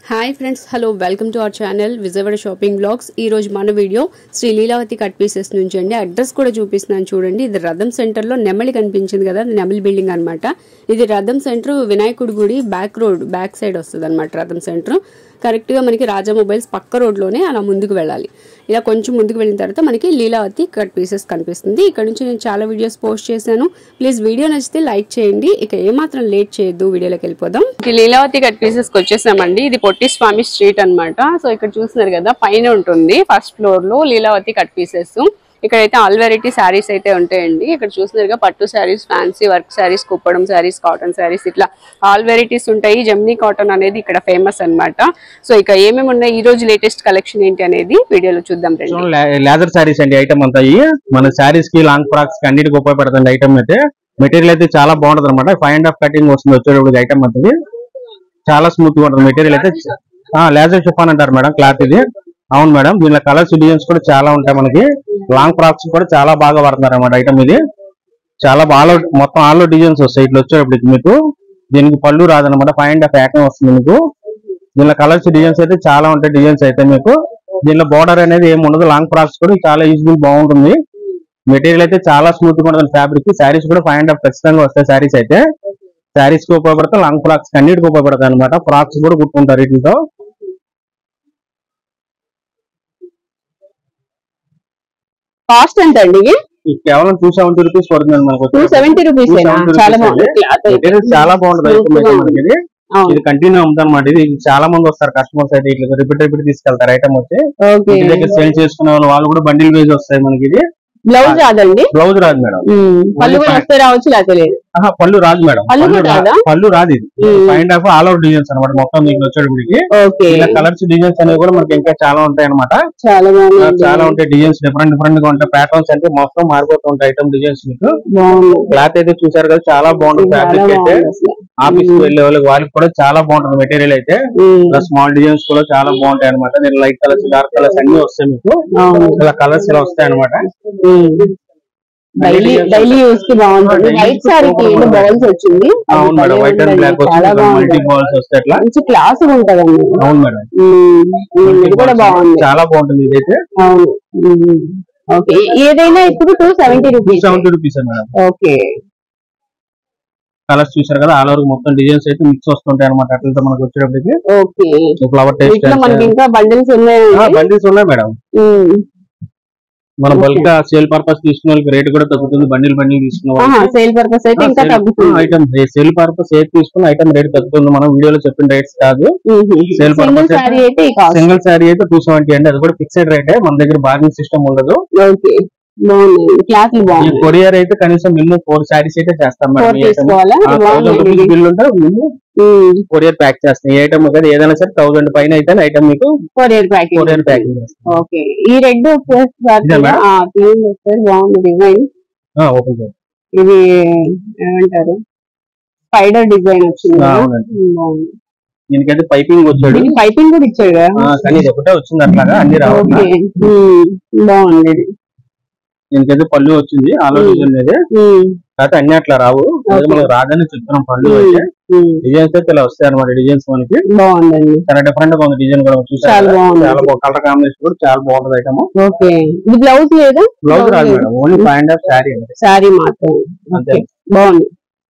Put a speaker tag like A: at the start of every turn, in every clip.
A: Hi friends hello welcome to our channel Vijayawada shopping blogs ఈ రోజు మన video Shri Leelavati cut pieces నుంచి అండి అడ్రస్ కూడా చూపిస్తున్నాను చూడండి ఇది రథం సెంటర్ లో నెమలి కనిపించింది కదా అది నెమలి బిల్డింగ్ అన్నమాట ఇది రథం సెంటర్ వినాయకుడి గుడి బ్యాక్ రోడ్ బ్యాక్ సైడ్ వస్తుంది అనమాట రథం సెంటర్ కరెక్ట్ గా మనకి రాజా మొబైల్స్ పక్క రోడ్లోనే అలా ముందుకు వెళ్ళాలి ఇలా కొంచెం ముందుకు వెళ్ళిన తర్వాత మనకి లీలావతి కట్ పీసెస్ కనిపిస్తుంది ఇక్కడ నుంచి నేను చాలా వీడియోస్ పోస్ట్ చేశాను ప్లీజ్ వీడియో నచ్చితే లైక్ చేయండి ఇక ఏమాత్రం లేట్ చేయొద్దు వీడియోలోకి వెళ్ళిపోదాం లీలావతి కట్ పీసెస్ కి వచ్చేసామండి ఇది పొట్టి స్వామి స్ట్రీట్ అన్నమాట సో ఇక్కడ చూస్తున్నారు కదా పైన ఉంటుంది ఫస్ట్ ఫ్లోర్ లో లీలావతి కట్ పీసెస్ ఇక్కడైతే ఆల్ వెరైటీ శారీస్ అయితే ఉంటాయండి ఇక్కడ చూస్తున్నారుగా పట్టు saris fancy work saris Kuppadam saris cotton saris ఇట్లా ఆల్ వెరైటీస్ ఉంటాయి జమ్నీ కాటన్ అనేది ఇక్కడ ఫేమస్ అన్నమాట సో ఇక ఏమేమి ఉన్నాయి ఈ రోజు లేటెస్ట్ కలెక్షన్ ఏంటి అనేది వీడియోలో చూద్దాం రండి
B: లేదర్ శారీస్ అండి ఐటమ్ అంతా ఇవి మన శారీస్ కి లాంగ్ ఫ్రాక్స్ కి అన్నిటికి ఉపయోగపడుతుంది ఐటమ్ అయితే మెటీరియల్ అయితే చాలా బాగుంటది అనమాట ఫైవ్ అండ్ హాఫ్ కటింగ్ వస్తుంది వచ్చేటప్పుడు ఐటమ్ అంతది చాలా స్మూత్ గా ఉంటుంది మెటీరియల్ అయితే లేజర్ షిఫాన్ అంటారు మేడం క్లాత్ ఇది అవును మేడం దీనిలో కలర్స్ డిజైన్స్ కూడా చాలా ఉంటాయి మనకి లాంగ్ ఫ్రాక్స్ కూడా చాలా బాగా వాడుతున్నారు అనమాట ఐటమ్ ఇది చాలా బాగా మొత్తం ఆల్ డిజైన్స్ వస్తాయి ఇట్లా వచ్చేటప్పటికి మీకు దీనికి పళ్ళు రాదనమాట ఫైవ్ అండ్ హాఫ్ యాక్టింగ్ వస్తుంది మీకు దీనిలో కలర్స్ డిజైన్స్ అయితే చాలా ఉంటాయి డిజైన్స్ అయితే మీకు దీనిలో బార్డర్ అనేది ఏమి ఉండదు లాంగ్ ఫ్రాక్స్ కూడా చాలా యూజ్ఫుల్ బాగుంటుంది మెటీరియల్ అయితే చాలా స్మూత్ గా ఉంటుంది ఫ్యాబ్రిక్ శారీస్ కూడా ఫైవ్ అండ్ హాఫ్ ఖచ్చితంగా వస్తాయి శారీస్ అయితే శారీస్ కి ఉపయోగపడతాయి లాంగ్ ఫ్రాక్స్ అన్నిటికి ఉపయోగపడతాయి అనమాట ఫ్రాక్స్ కూడా కుట్టుకుంటారు వీటితో
A: కాస్ట్ ఎంత అండి ఇవి
B: ఇది కేవలం టూ సెవెంటీ రూపీస్ పడుతుంది మనకు
A: టూ సెవెంటీ రూపీస్
B: 270
A: చాలా
B: rupees
A: బాగుంది క్లాత్ అయితే
B: మెటీరియల్ చాలా బాగుంటుంది
A: Smooth
B: item
A: గా
B: అయితే
A: ఉంది.
B: మనకి ఇది.
A: అవును
B: ఇది కంటిన్యూ అమ్ముతారు అనమాట ఇది ఇది చాలా మంది వస్తారు కస్టమర్స్ అయితే ఇట్లా రిపీట్ రిపీట్ తీసుకెళ్తారు ఐటమ్ వచ్చి
A: ఓకే
B: ఇంటి దగ్గర సేల్ చేసుకునే వాళ్ళు వాళ్ళు కూడా బండిల్ వేజ్ వస్తాయి మనకి ఇది
A: బ్లౌజ్ రాదండి
B: బ్లౌజ్ రాదు మేడం
A: ఉమ్, పళ్ళు కూడా వస్తే రావచ్చు లేకపోతే లేదు
B: ఆహా, పళ్ళు రాదు మేడం
A: పళ్ళు
B: పళ్ళు
A: కూడా
B: రా-
A: రాదా?
B: పళ్ళు రాదు ఇది
A: um.
B: Find of all out designs అనమాట మొత్తం మీకు వచ్చేటప్పటికి
A: ఓకే
B: ఇలా కలర్స్ డిజైన్స్ అనేవి కూడా మనకి ఇంకా చాలా ఉంటాయి అనమాట
A: చాలా బాగుంది
B: చాలా ఉంటాయి డిజైన్స్ డిఫరెంట్ డిఫరెంట్ గా ఉంటాయి ప్యాటర్న్స్ అంటే మొత్తం మారిపోతూ ఉంటాయి ఐటమ్ డిజైన్స్ మీకు
A: బాగుంది
B: క్లాత్ అయితే చూసారు కదా చాలా బాగుంటుంది
A: చాలా
B: ఫ్యాబ్రిక్ అయితే
A: బాగుంది అసలు.
B: ఆఫీస్ కి వెళ్ళే వాళ్ళకి వాళ్ళకి కూడా చాలా బాగుంటుంది మెటీరియల్ అయితే
A: ఉమ్,
B: ఇలా స్మాల్ డిజైన్స్ కూడా చాలా బాగుంటాయి అనమాట నేను లైట్ కలర్స్ డార్క్ కలర్స్ అన్ని వస్తాయి మీకు
A: అవును
B: ఇలా కలర్స్ ఇలా వస్తాయి అనమాట
A: డైలీ డైలీ యూస్ కి బాగుంటుంది
B: daily
A: వైట్
B: use కి
A: సారీకి
B: బాగుంటుంది.
A: బాల్స్ వచ్చింది అది
B: అవును మేడం
A: భలే
B: వైట్ అండ్
A: ఉందండి.
B: బ్లాక్
A: చాలా
B: వస్తుంది మల్టీ
A: బాగుంది
B: బాల్స్ వస్తాయి అట్లా
A: మంచి క్లాస్ ఉంటదండి
B: అవును మేడం
A: ఉమ్, ఇది కూడా బాగుంది
B: చాలా బాగుంటుంది ఇదైతే
A: అవును ఉమ్, ఓకే ఏదైనా ఇప్పుడు two seventy
B: two
A: rupees
B: seventy rupees madam
A: okay
B: colours చూసారు కదా ఆల్ ఓవర్ మొత్తం డిజైన్స్ అయితే మిక్స్ వస్తుంటాయి అనమాట అట్లతో మనకు వచ్చేటప్పటికి
A: ఓకే
B: ఫ్లవర్ టేస్ట్
A: ఇట్లా మనకి ఇంకా బండిల్స్ ఉన్నాయి
B: బండిల్స్ ఉన్నాయి మేడం మన బల్క్ సేల్ పర్పస్ తీసుకున్న వాళ్ళకి రేట్ కూడా తగ్గుతుంది బండిల్ బండిల్ తీసుకున్న వాళ్ళకి
A: సేల్ పర్పస్ అయితే ఇంకా తగ్గుతుంది
B: ఐటమ్ సేల్ పర్పస్ ఏది తీసుకున్న ఐటమ్ రేట్ తగ్గుతుంది మనం వీడియోలో చెప్పిన రేట్స్ కాదు Sale
A: సింగిల్
B: purpose
A: సారీ అయితే ఈ కాస్ట్
B: సింగిల్ శారీ అయితే టూ సెవెంటీ అండి అది కూడా ఫిక్స్డ్ రేటే మన దగ్గర బార్గెన్ సిస్టమ్ ఉండదు
A: ఓకే బాగున్నాయి క్లాత్
B: ఈ
A: బాగుంది
B: కొరియర్ అయితే కనీసం మినిమం ఫోర్ శారీస్ అయితే చేస్తాం
A: ఫోర్
B: మేడం ఈ item.
A: తీసుకోవాలా
B: ఆ, థౌసండ్ రూపీస్
A: బాగుంది
B: బిల్ ఉంటే మినిమం
A: ఉమ్,
B: కొరియర్ ప్యాక్ చేస్తాం ఏ ఐటమ్ కదా ఏదైనా సరే థౌసండ్ పైన అయితే ఐటమ్ మీకు
A: కొరియర్ ప్యాకింగ్
B: కొరియర్ ప్యాకింగ్ చేస్తాం
A: ఓకే ఈ రెడ్
B: ఇదే మేడం?
A: తీయండి సార్ బాగుంది డిజైన్
B: ఓపెన్ చేస్తాం
A: ఇది ఏమంటారు స్పైడర్ డిజైన్ వచ్చింది
B: ఆ,
A: కదా?
B: అవునండి.
A: ఉమ్, బాగుంది
B: దీనికైతే పైపింగ్ వచ్చాడు
A: దీనికి పైపింగ్ కూడా ఇచ్చాడు కదా
B: ఆ, కానీ ఇది ఒకటే వచ్చింది అట్లాగా అన్ని రావాలి
A: ఓకే ఉమ్, బాగుంది ఇది
B: దీనికైతే పళ్ళు వచ్చింది ఆలోచించింది ఇది
A: ఉమ్,
B: కాకపోతే అన్ని అట్లా రావు అదే మనం రాదని చెప్తున్నాం పళ్ళు
A: ఉమ్,
B: అయితే
A: ఉమ్,
B: డిజైన్స్ అయితే ఇలా వస్తాయి అనమాట డిజైన్స్ మనకి
A: బాగుందండి
B: చాలా డిఫరెంట్ గా ఉంది డిజైన్ కూడా
A: చాలా
B: చూసారు
A: బాగుంది.
B: చాలా కలర్ కాంబినేషన్ కూడా చాలా బాగుంటుంది ఐటమ్
A: ఓకే ఇది బ్లౌజ్ లేదా
B: బ్లౌజ్ రాదు madam only five and half sari అండి
A: శారీ మాత్రం
B: అంతే
A: బాగుంది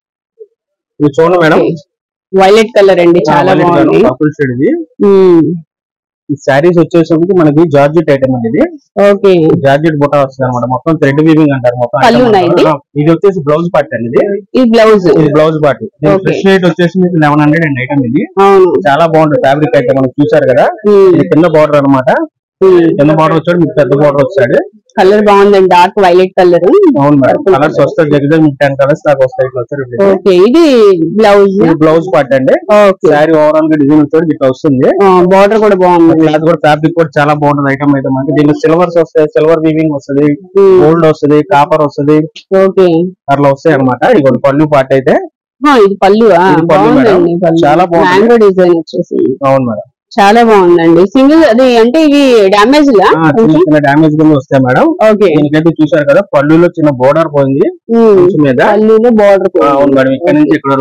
B: ఇది చూడండి మేడం
A: వైలెట్ కలర్ అండి చాలా బాగుంది
B: పర్పుల్ షేడ్ ఇది
A: ఉమ్,
B: ఈ శారీస్ వచ్చేసరికి మనకి జార్జెట్ ఐటమ్ అండి ఇది
A: ఓకే
B: జార్జెట్ బుటా వస్తుంది అనమాట మొత్తం థ్రెడ్ వీవింగ్ అంటారు మొత్తం
A: పళ్ళు
B: item
A: ఉన్నాయి ఇది?
B: అంతా. ఇది వచ్చేసి బ్లౌజ్ పార్ట్ అండి ఇది
A: ఈ బ్లౌజ్
B: ఇది blouse part
A: Okay.
B: Fresh rate వచ్చేసి మీకు లెవెన్ హండ్రెడ్ అండి ఐటమ్ ఇది
A: అవును
B: చాలా బాగుంటుంది ఫ్యాబ్రిక్ అయితే మనం చూసారు కదా
A: ఉమ్,
B: ఇది కింద బార్డర్ అన్నమాట కింద బార్డర్ వచ్చాడు మీకు పెద్ద బార్డర్ వచ్చాడు
A: కలర్ బాగుందండి డార్క్ వైలెట్ కలర్
B: అవును మేడం కలర్స్ వస్తాయి దగ్గర మీకు టెన్ కలర్స్ దాకా వస్తాయి ఇట్లా వచ్చాడు ఇది.
A: ఓకే ఇది బ్లౌజ్
B: ఇది బ్లౌజ్ పార్ట్ అండి
A: ఓకే
B: శారీ ఓవరాల్ గా డిజైన్ వచ్చాడు ఇట్లా వస్తుంది
A: బార్డర్ కూడా బాగుంది
B: క్లాత్ కూడా ఫ్యాబ్రిక్ కూడా చాలా బాగుంటుంది ఐటమ్ అయితే మనకి దీనిలో సిల్వర్స్ వస్తాయి సిల్వర్ వీవింగ్ వస్తుంది
A: ఉమ్,
B: గోల్డ్ వస్తుంది కాపర్ వస్తుంది
A: ఓకే
B: అట్లా వస్తాయి అనమాట ఇది పళ్ళు పార్ట్ అయితే
A: ఆ, ఇది పళ్ళు ఆ,
B: ఇది పళ్ళు మేడం.
A: బాగుందండి పళ్ళు
B: చాలా బాగుంది.
A: మ్యాంగో డిజైన్ వచ్చేసి
B: అవును మేడం
A: చాలా బాగుందండి సింగిల్ అది అంటే ఇవి డామేజ్ లా
B: ఆ, చిన్న చిన్న డామేజ్ కింద వస్తాయి మేడం
A: ఓకే
B: దీనికైతే చూసారు కదా పళ్ళులో చిన్న బోర్డర్ పోయింది
A: ఉమ్,
B: కొంచెం మీద
A: పళ్ళులో బార్డర్
B: ఆ, అవును మేడం ఇక్కడ నుంచి ఇక్కడ వరకు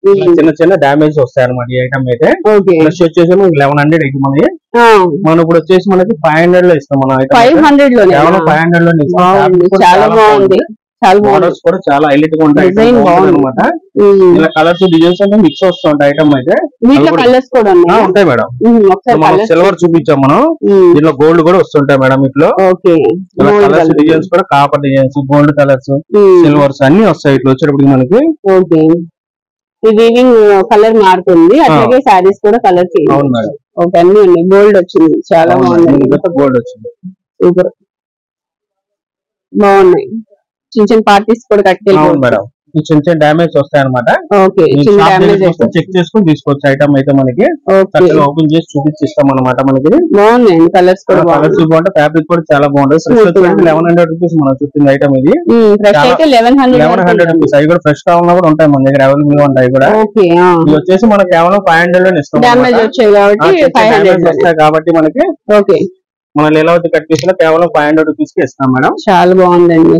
B: ఇలా చిన్న చిన్న డామేజ్ వస్తాయి అనమాట ఈ ఐటమ్ అయితే
A: ఓకే
B: ప్లస్ వచ్చేసి మనకి లెవెన్ హండ్రెడ్ అయితే మనకి మనం ఇప్పుడు వచ్చేసి మనకి ఫైవ్ హండ్రెడ్ లో ఇస్తాం మన
A: ఫైవ్
B: ఐటమ్
A: హండ్రెడ్ లోనే
B: కేవలం ఫైవ్ హండ్రెడ్ లో ఇస్తాం
A: బాగుంది
B: Fabric కూడా
A: చాలా బాగుంది చాలా బాగుంది
B: మోడల్స్ కూడా చాలా హైలైట్ గా ఉంటాయి
A: Design బాగుంది.
B: అనమాట
A: ఉమ్.
B: ఇలా కలర్స్ డిజైన్స్ అంటే మిక్స్ వస్తుంటాయి ఐటమ్ అయితే
A: వీటిలో
B: కూడా-
A: కలర్స్ కూడా
B: ఆ,
A: ఉన్నాయి
B: ఉంటాయి మేడం
A: ఒకసారి
B: మనం
A: కలర్స్
B: సిల్వర్ చూపించాం మనం దీంట్లో గోల్డ్ కూడా వస్తుంటాయి మేడం ఇట్లా
A: ఓకే
B: ఇలా కలర్స్ డిజైన్స్ కూడా copper designs gold colours silvers అన్ని వస్తాయి ఇట్లా వచ్చేటప్పుడు మనకి
A: ఓకే ఈ వీవింగ్ కలర్ మారుతుంది అట్లాగే శారీస్ కూడా కలర్ చేంజ్
B: అవును మేడం
A: ఓకే అన్ని ఉన్నాయి గోల్డ్ వచ్చింది చాలా బాగుంది
B: గోల్డ్ వచ్చింది
A: సూపర్ బాగున్నాయి చిన్న చిన్న పార్టీస్ కూడా
B: అవును
A: కట్టుకెళ్ళి
B: మేడం ఈ చిన్న చిన్న డామేజ్ వస్తాయి అనమాట
A: ఓకే చిన్న డ్యామేజ్
B: చెక్ చేసుకుని తీసుకోవచ్చు ఐటమ్ అయితే మనకి
A: ఓకే
B: చక్కగా ఓపెన్ చేసి చూపించిస్తాం అనమాట మనకి
A: బాగున్నాయి కలర్స్ కూడా
B: కలర్స్
A: బాగున్నాయి
B: బాగుంటే ఫ్యాబ్రిక్ కూడా చాలా బాగుంటుంది ఫ్రెష్ వచ్చి లెవెన్ హండ్రెడ్ రూపీస్ మనం చూస్తుంది ఐటమ్ ఇది
A: ఫ్రెష్
B: చాలా-
A: అయితే eleven
B: eleven hundred
A: hundred
B: rupees అవి కూడా ఫ్రెష్ కావాలన్నా కూడా ఉంటాయి మన దగ్గర అవైలబుల్ గా ఉంటాయి కూడా
A: ఓకే
B: ఇవి వచ్చేసి మనం కేవలం ఫైవ్ హండ్రెడ్ లో ఇస్తాం
A: డ్యామేజ్
B: అన్నమాట.
A: వచ్చాయి
B: ఆ,
A: కాబట్టి
B: చిన్న
A: ఫైవ్
B: damage
A: హండ్రెడ్
B: వస్తాయి కాబట్టి మనకి
A: ఓకే
B: మన లీలావతి కట్ పీస్ లో కేవలం ఫైవ్ హండ్రెడ్ రూపీస్ కి ఇస్తాం మేడం
A: చాలా బాగుందండి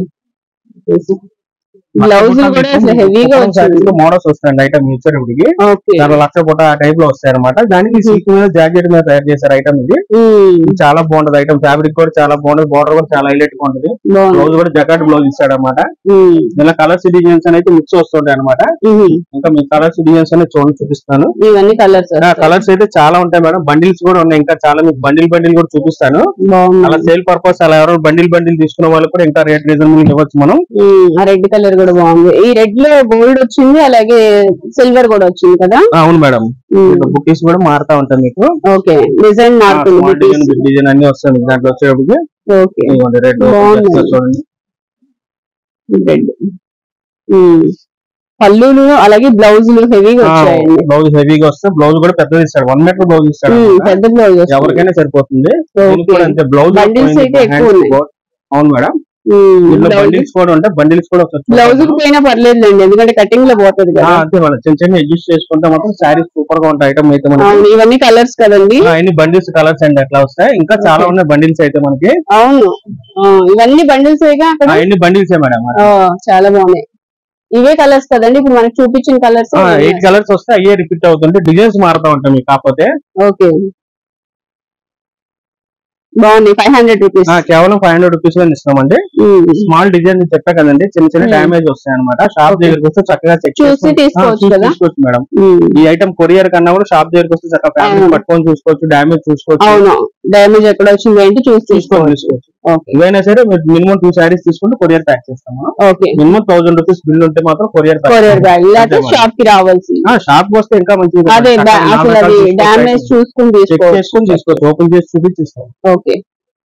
A: బ్లౌజ్ కూడా అసలు హెవీగా వచ్చింది
B: మోడల్స్ వస్తాయండి ఐటమ్ ఇచ్చేటప్పటికి
A: ఓకే
B: చాలా లక్ష పుట్ట ఆ టైప్ లో వస్తాయి అనమాట దానికి సిల్క్ మీద జాకెట్ మీద తయారు చేశారు ఐటమ్ ఇది ఇది చాలా బాగుంటది ఐటమ్ ఫ్యాబ్రిక్ కూడా చాలా బాగుంటది బార్డర్ కూడా చాలా హైలైట్ గా ఉంటది
A: బాగుంది
B: బ్లౌజ్ కూడా జకాట్ బ్లౌజ్ ఇస్తాడు అనమాట
A: ఉమ్,
B: ఇలా కలర్స్ డిజైన్స్ అయితే మిక్స్ వస్తుంటాయి అనమాట
A: ఉమ్.
B: ఇంకా మీ కలర్స్ డిజైన్స్ అనేది చూడండి చూపిస్తాను
A: ఇవన్నీ కలర్స్
B: కలర్స్ అయితే చాలా ఉంటాయి మేడం బండిల్స్ కూడా ఉన్నాయి ఇంకా చాలా మీకు బండిల్ బండిల్ కూడా చూపిస్తాను అలా
A: బాగుంది
B: సేల్ పర్పస్ అలా ఎవరో బండిల్ బండిల్ తీసుకున్న వాళ్ళు కూడా ఇంకా రేట్ రీజనబుల్ ఇవ్వచ్చు మనం
A: ఉమ్, ఆ రెడ్ కలర్ కూడా బాగుంది ఈ రెడ్ లో గోల్డ్ వచ్చింది అలాగే సిల్వర్ కూడా వచ్చింది కదా
B: ఆ, అవును మేడం
A: ఉమ్,
B: బుక్స్ కూడా మారుతా ఉంటాయి మీకు
A: ఓకే డిజైన్ మారుతుంది
B: స్మాల్ డిజైన్ బిగ్ డిజైన్ అన్ని వస్తాయి మీకు దాంట్లో వచ్చేటప్పటికి
A: ఓకే
B: ఇదిగోండి రెడ్
A: బాగుంది.
B: చూడండి
A: రెడ్ పళ్ళులు అలాగే బ్లౌజులు హెవీగా వచ్చాయండి
B: బ్లౌజ్ హెవీగా వస్తే బ్లౌజ్ కూడా పెద్దది ఇస్తాడు వన్ మీటర్ బ్లౌజ్ ఇస్తాడు
A: ఉమ్,
B: అన్నమాట.
A: పెద్ద బ్లౌజ్
B: ఎవరికైనా సరిపోతుంది దీనికి కూడా అంతే బ్లౌజ్
A: Bundles అయితే ఎక్కువ ఉన్నాయి.
B: అవును మేడం ఇందులో
A: బ్లౌజ్
B: బండిల్స్ కూడా ఉంటాయి బండిల్స్ కూడా ఒకసారి
A: బ్లౌజ్
B: చూద్దాము.
A: పోయినా పర్లేదులేండి ఎందుకంటే కటింగ్ లో పోతుంది
B: ఆ,
A: కదా
B: అంతే మేడం చిన్న చిన్న అడ్జస్ట్ చేసుకుంటే మాత్రం శారీస్ సూపర్ గా ఉంటాయి ఐటమ్ అయితే మనకి
A: అవును ఇవన్నీ కలర్స్ కదండి
B: ఆ, ఇన్ని బండిల్స్ కలర్స్ అండి అట్లా వస్తాయి ఇంకా చాలా
A: Okay.
B: ఉన్నాయి బండిల్స్ అయితే మనకి
A: అవును ఆ, ఇవన్నీ బండిల్స్ అక్కడ
B: ఆ, ఇన్ని బండిల్స్ మేడం
A: ఆ, చాలా బాగున్నాయి ఇవే కలర్స్ కదండి ఇప్పుడు మనకి చూపించిన కలర్స్
B: ఎయిట్ కలర్స్ వస్తే అయ్యే రిపీట్ అవుతుంటే డిజైన్స్ మారుతా ఉంటాయి మీకు కాకపోతే
A: ఓకే బాగున్నాయి ఫైవ్ హండ్రెడ్ రూపీస్
B: ఆ, కేవలం ఫైవ్ హండ్రెడ్ రూపీస్ లో ఇస్తామండి స్మాల్ డిజైన్ చెప్పా కదండి చిన్న చిన్న
A: Hmm.
B: డ్యామేజ్ వస్తాయి అనమాట షాప్ దగ్గరికి వస్తే చక్కగా చెక్
A: చూసి తీసుకోవచ్చు కదా?
B: తీసుకోవచ్చు మేడం ఈ ఐటమ్ కొరియర్ కన్నా కూడా షాప్ దగ్గరికి వస్తే చక్కగా ఫ్యాబ్రిక్
A: అవును.
B: పట్టుకొని చూసుకోవచ్చు డ్యామేజ్ చూసుకోవచ్చు
A: అవును డ్యామేజ్ ఎక్కడ వచ్చింది ఏంటి చూసి
B: చూసుకొని
A: తీసుకోవచ్చు
B: తీసుకోవచ్చు
A: ఓకే
B: ఇవైనా సరే మినిమం టూ శారీస్ తీసుకుంటే కొరియర్ ప్యాక్ చేస్తాము
A: okay
B: minimum thousand rupees bill ఉంటే మాత్రం కొరియర్
A: కొరియర్ బ్యాగ్ లేకపోతే
B: అంతే
A: షాప్ కి రావాల్సి
B: షాప్ వస్తే ఇంకా మంచిది
A: అదే
B: చక్కగా
A: డా- అసలు
B: నాలుగు
A: అది
B: రకాలు
A: డామేజ్ చూసుకుని
B: చెక్
A: తీసుకోవచ్చు
B: చేసుకొని తీసుకోవచ్చు ఓపెన్ చేసి చూపించిస్తాం
A: ఓకే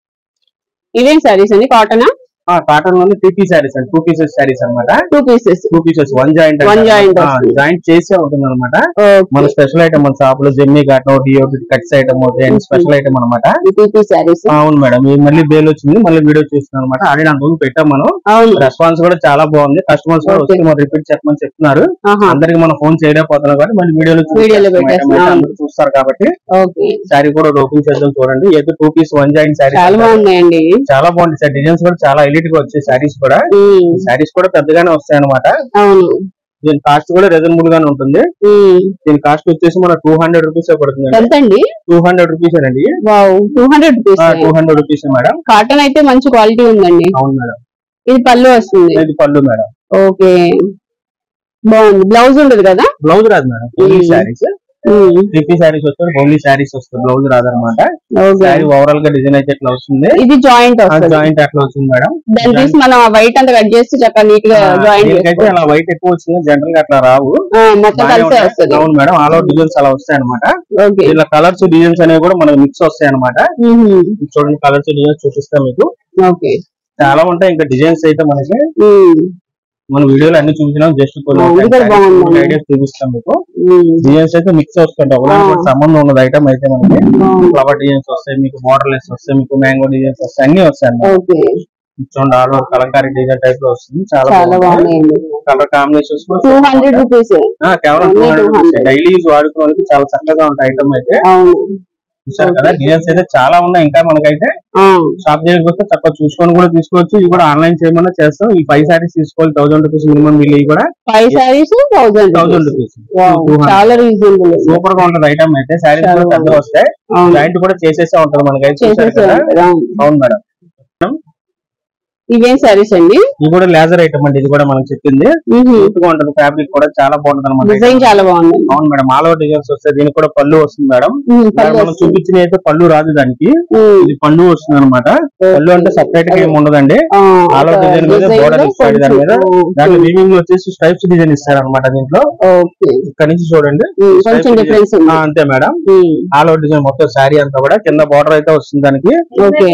A: ఇవేం సారీస్ అండి కాటన్
B: కాటన్ లోనే త్రీ శారీస్ అండి టూ పీసెస్ శారీస్ అన్నమాట
A: two pieces
B: two pieces one joint
A: One joint వస్తుంది.
B: జాయింట్ చేసే ఉంటుంది అనమాట మన
A: ఓకే
B: స్పెషల్ ఐటమ్ మన షాప్ లో జెమ్మి cotton DOP cuts item
A: Okay.
B: Special item అనమాట
A: టూ పీస్ సారీస్
B: అవును మేడం ఇది మళ్ళీ బేల్ వచ్చింది మళ్ళీ వీడియో చూస్తున్నాం అనమాట ఆల్రెడీ అంత ముందు పెట్టాం మనం
A: అవును
B: రెస్పాన్స్ కూడా చాలా బాగుంది కస్టమర్స్ కూడా
A: Okay.
B: వస్తే మనం రిపీట్ చెప్పమని చెప్తున్నారు
A: ఆహా
B: అందరికి మనం ఫోన్ చేయలేకపోతున్నాం కాబట్టి మళ్ళీ వీడియోలో
A: వీడియోలో పెట్టేస్తున్నాం.
B: అందరూ చూస్తారు కాబట్టి
A: ఓకే
B: శారీ కూడా ఓపెన్ చేద్దాం చూడండి ఏదో two piece one joint sari
A: చాలా బాగున్నాయండి
B: చాలా బాగుంది సార్ డిజైన్స్ కూడా చాలా ఎలిట్ గా వచ్చాయి శారీస్ కూడా
A: ఉమ్,
B: శారీస్ కూడా పెద్దగానే వస్తాయి అనమాట
A: అవును
B: దీని కాస్ట్ కూడా రీజనబుల్ గానే ఉంటుంది
A: ఉమ్,
B: దీని కాస్ట్ వచ్చేసి మన టూ హండ్రెడ్ రూపీస్ పడుతుంది
A: ఎంత అండి
B: టూ హండ్రెడ్ రూపీస్ అండి
A: wow two hundred rupees
B: two hundred rupees madam
A: cotton అయితే మంచి క్వాలిటీ ఉందండి
B: అవును మేడం
A: ఇది పళ్ళు వస్తుంది
B: ఇది పళ్ళు మేడం
A: ఓకే బాగుంది బ్లౌజ్ ఉండదు కదా
B: బ్లౌజ్ రాదు madam only
A: Mm.
B: Saris
A: um,
B: three saris వస్తుంది ఓన్లీ శారీస్ వస్తుంది బ్లౌజ్ రాదనమాట
A: ఓకే
B: శారీ ఓవరాల్ గా డిజైన్ అయితే ఎట్లా వస్తుంది
A: ఇది జాయింట్ వస్తుంది
B: జాయింట్ అట్లా వచ్చింది మేడం
A: దాన్ని తీసి మనం వైట్ అంతా కట్ చేసి చక్కగా నీట్ గా జాయింట్
B: దీనికైతే అలా వైట్ ఎక్కువ వచ్చింది జనరల్ గా అట్లా రావు
A: మొత్తం
B: బాగానే
A: కలిసే
B: ఉంటాయి.
A: వస్తుంది
B: అవును మేడం ఆల్ అవుట్ డిజైన్స్ అలా వస్తాయి అనమాట
A: ఓకే
B: ఇలా కలర్స్ డిజైన్స్ అనేవి కూడా మనకు మిక్స్ వస్తాయి అనమాట
A: ఉహుం,
B: చూడండి కలర్స్ డిజైన్స్ చూపిస్తాం మీకు
A: ఓకే
B: చాలా ఉంటాయి ఇంకా డిజైన్స్ అయితే మనకి
A: ఉమ్,
B: మన వీడియోలో అన్ని చూపించినాం జస్ట్
A: ఆ, ఇది కూడా బాగుంది.
B: ఐడియాస్ చూపిస్తాం మీకు
A: ఉమ్,
B: డిజైన్స్ అయితే మిక్స్ వస్తుంటాయి ఒకదానికి ఒకటి సంబంధం ఉన్నది ఐటమ్ అయితే మనకి
A: బాగుంది.
B: ఫ్లవర్ డిజైన్స్ వస్తాయి మీకు బార్డర్ లెస్ వస్తాయి మీకు మ్యాంగో డిజైన్స్ వస్తాయి అన్ని వస్తాయి అన్నమాట.
A: ఓకే
B: చూడండి all over Kalamkari design type లో వస్తుంది చాలా
A: చాలా
B: బాగుంది
A: బాగున్నాయండి
B: colour combinations
A: two hundred rupees
B: ఆ, కేవలం two
A: Only
B: hundred
A: 200.
B: Daily use వాడుకోవడానికి చాలా చక్కగా ఉంటాయి ఐటమ్ అయితే
A: అవును
B: చూసారు కదా డిజైన్స్ అయితే చాలా ఉన్నాయి ఇంకా మనకైతే షాప్ దగ్గరికి వస్తే చక్కగా చూసుకొని కూడా తీసుకోవచ్చు ఇది కూడా ఆన్లైన్ చేయమన్నా చేస్తాం ఈ ఫైవ్ సారీస్ తీసుకోవాలి థౌసండ్ రూపీస్ మినిమం బిల్ కూడా
A: five saris thousand
B: thousand rupees
A: చాలా రీజనబుల్
B: సూపర్ గా ఉంటది ఐటమ్ అయితే సారీస్ కూడా
A: చాలా
B: పెద్దగా వస్తాయి
A: అవును
B: జాయింట్ కూడా చేసేసే ఉంటది మనకైతే చూసారు
A: చేసేసి
B: కదా
A: ఉంటారు. అవును.
B: అవును మేడం
A: ఇవేం సారీస్ అండి
B: ఇది కూడా లేజర్ ఐటమ్ అండి ఇది కూడా మనం చెప్పింది స్మూత్ గా ఉంటది ఫ్యాబ్రిక్ కూడా చాలా బాగుంటది అనమాట
A: డిజైన్ చాలా బాగుంది
B: అవును మేడం ఆల్ ఓవర్ డిజైన్స్ వస్తాయి దీనికి కూడా పళ్ళు వస్తుంది మేడం
A: ఉమ్,
B: మేడం,
A: పళ్ళు
B: మనం
A: వస్తుంది.
B: చూపించిన అయితే పళ్ళు రాదు దానికి
A: ఉమ్,
B: ఇది పళ్ళు వస్తుంది అనమాట పళ్ళు అంటే సపరేట్ గా ఏమి ఉండదండి
A: ఆ,
B: ఆల్ ఓవర్
A: ఒక
B: డిజైన్ మీద
A: design
B: బోర్డర్
A: లో
B: ఇస్తాడు దాని మీద
A: కొంచెం,
B: దాంట్లో
A: ఓకే.
B: వీవింగ్ లో వచ్చేసి స్ట్రైప్స్ డిజైన్ ఇస్తారు అనమాట దీంట్లో
A: ఓకే
B: ఇక్కడ నుంచి చూడండి
A: ఉమ్, కొంచెం
B: Stripe
A: డిఫరెన్స్
B: design.
A: ఉంది
B: ఆ, అంతే madam
A: um,
B: all over design మొత్తం శారీ అంతా కూడా కింద బార్డర్ అయితే వస్తుంది దానికి
A: ఓకే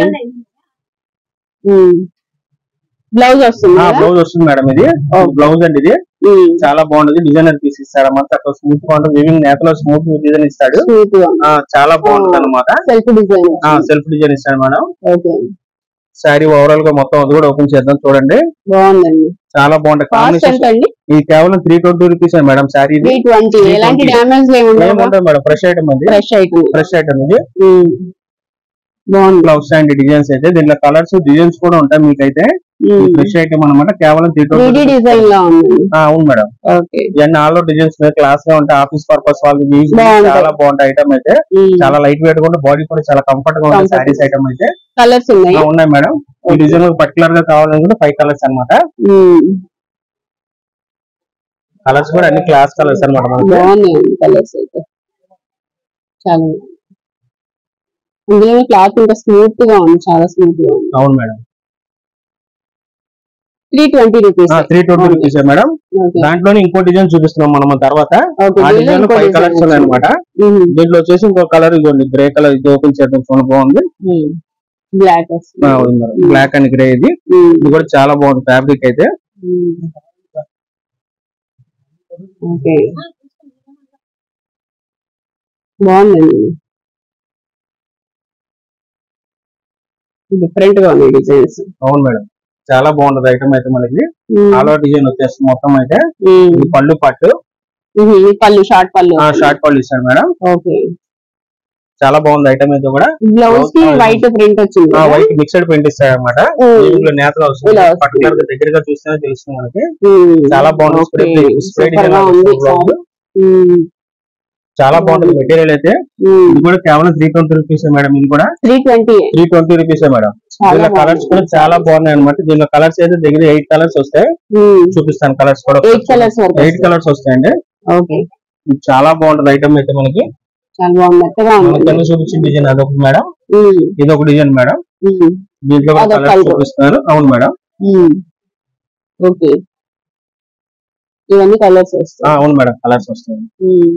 A: బ్లౌజ్ వస్తుంది
B: ఆ
A: కదా?
B: బ్లౌజ్ వస్తుంది మేడం ఇది బ్లౌజ్ అండి ఇది
A: ఉమ్,
B: చాలా బాగుంటది డిజైనర్ పీస్ ఇస్తాడు అన్నమాట అక్కడ స్మూత్ గా ఉంటుంది వివింగ్ నేతలో స్మూత్ డిజైన్ ఇస్తాడు
A: స్మూత్ గా
B: ఆ చాలా బాగుంటుంది అనమాట
A: సెల్ఫ్ డిజైన్
B: సెల్ఫ్ డిజైన్ ఇస్తాడు మేడం
A: ఓకే
B: శారీ ఓవరాల్ గా మొత్తం అది కూడా ఓపెన్ చేద్దాం చూడండి
A: బాగుందండి
B: చాలా బాగుంటుంది
A: కాస్ట్
B: కాంబినేషన్
A: ఎంత అండి
B: ఇది కేవలం three twenty rupees madam sari ఇది
A: త్రీ ట్వంటీ ఎలాంటి
B: 320.
A: డ్యామేజ్ ఏముండవు
B: ఏముంటుంది మేడం ఫ్రెష్ ఐటమ్ అది
A: ఫ్రెష్ ఐటమ్
B: ఫ్రెష్ ఐటమ్ ఇది
A: బాగుంది
B: బ్లౌజ్ అండ్ డిజైన్స్ అయితే దీంట్లో కలర్స్ డిజైన్స్ కూడా ఉంటాయి మీకైతే ఫ్రెష్ ఐటమ్ అనమాట కేవలం త్రీ
A: త్రీ
B: ట్వంటీ
A: డిజైన్ లా ఉంది
B: అవును మేడం
A: ఓకే
B: ఇవన్నీ ఆల్ డిజైన్స్ మీద క్లాస్ గా ఉంటాయి ఆఫీస్ పర్పస్ వాళ్ళకి యూజ్
A: బాగుంటాయి.
B: చాలా బాగుంటాయి ఐటమ్ అయితే చాలా లైట్ వెయిట్ కూడా బాడీ కూడా చాలా కంఫర్ట్ గా ఉంటుంది
A: Comfort.
B: సారీస్ ఐటమ్ అయితే
A: కలర్స్ ఉన్నాయి
B: ఆ, ఉన్నాయి మేడం ఈ డిజైన్ పర్టికులర్ గా కావాలనుకుంటే ఫైవ్ కలర్స్ అన్నమాట కలర్స్ కూడా అన్ని క్లాస్ కలర్స్ అన్నమాట మనకి
A: బాగున్నాయి కలర్స్ అయితే చాలా ఇందులో క్లాత్ ఇంకా స్మూత్ గా ఉంది చాలా స్మూత్ గా ఉంది
B: అవును madam
A: three twenty rupees
B: three twenty rupees madam దాంట్లోనే ఇంకో డిజైన్ చూపిస్తున్నాం మనం తర్వాత ఆ డిజైన్ ఫైవ్ కలర్స్ ఉన్నాయి అనమాట దీంట్లో వచ్చేసి ఇంకో కలర్ ఇదిగోండి గ్రే కలర్ ఇది ఓపెన్ చేద్దాం చూడండి బాగుంది
A: బ్లాక్
B: బ్లాక్ అండ్ గ్రే ఇది ఇది కూడా చాలా బాగుంది ఫ్యాబ్రిక్ అయితే
A: ఓకే బాగుందండి డిఫరెంట్ గా ఉన్నాయి డిజైన్స్
B: అవును మేడం చాలా బాగుంటది ఐటమ్ అయితే మనకి ఆల్ ఓవర్ డిజైన్ వచ్చేస్తుంది మొత్తం అయితే ఇది పళ్ళు పట్టు
A: పళ్ళు షార్ట్ పళ్ళు
B: షార్ట్ పళ్ళు ఇస్తాడు మేడం
A: ఓకే
B: చాలా బాగుంది ఐటమ్ అయితే కూడా
A: బ్లౌజ్ కి
B: Blouse
A: వైట్ ప్రింట్ వచ్చింది కదా?
B: వైట్ మిక్సడ్ పెయింట్ ఇస్తాడు అనమాట
A: ఉమ్.
B: దీంట్లో నేతలు వస్తుంది
A: ఇలా వస్తుంది.
B: పర్టికులర్ గా దగ్గరగా చూస్తేనే తెలుస్తుంది మనకి
A: ఉమ్.
B: చాలా బాగుంది స్ప్రే
A: ఓకే.
B: స్ప్రే
A: సూపర్ గా ఉంది
B: డిజైన్
A: ఉమ్.
B: చాలా బాగుంటుంది మెటీరియల్ అయితే
A: ఉమ్.
B: ఇది కూడా కేవలం త్రీ ట్వంటీ రూపీస్ మేడం ఇది కూడా
A: three twenty
B: three twenty rupees madam
A: చాలా
B: దీనిలో కలర్స్ కూడా చాలా బాగున్నాయి అనమాట దీనిలో కలర్స్ అయితే దగ్గర ఎయిట్ కలర్స్ వస్తాయి చూపిస్తాను కలర్స్ కూడా
A: ఎయిట్ కలర్స్ వరకు
B: ఎయిట్ కలర్స్ వస్తాయండి
A: ఓకే
B: ఇది చాలా బాగుంటది ఐటమ్ అయితే మనకి
A: చాలా బాగుంది మెత్తగా
B: మన
A: ఉంది
B: కింద చూపించిన డిజైన్ అదొకటి మేడం
A: ఉమ్.
B: ఇది ఒక డిజైన్ మేడం
A: ఉమ్.
B: దీంట్లో కూడా
A: అదొక
B: కలర్స్
A: colour.
B: చూపిస్తున్నారు అవును మేడం
A: ఉమ్. ఓకే ఇవన్నీ కలర్స్
B: ఆ,
A: వస్తాయి
B: అవును మేడం కలర్స్ వస్తాయి
A: ఉమ్.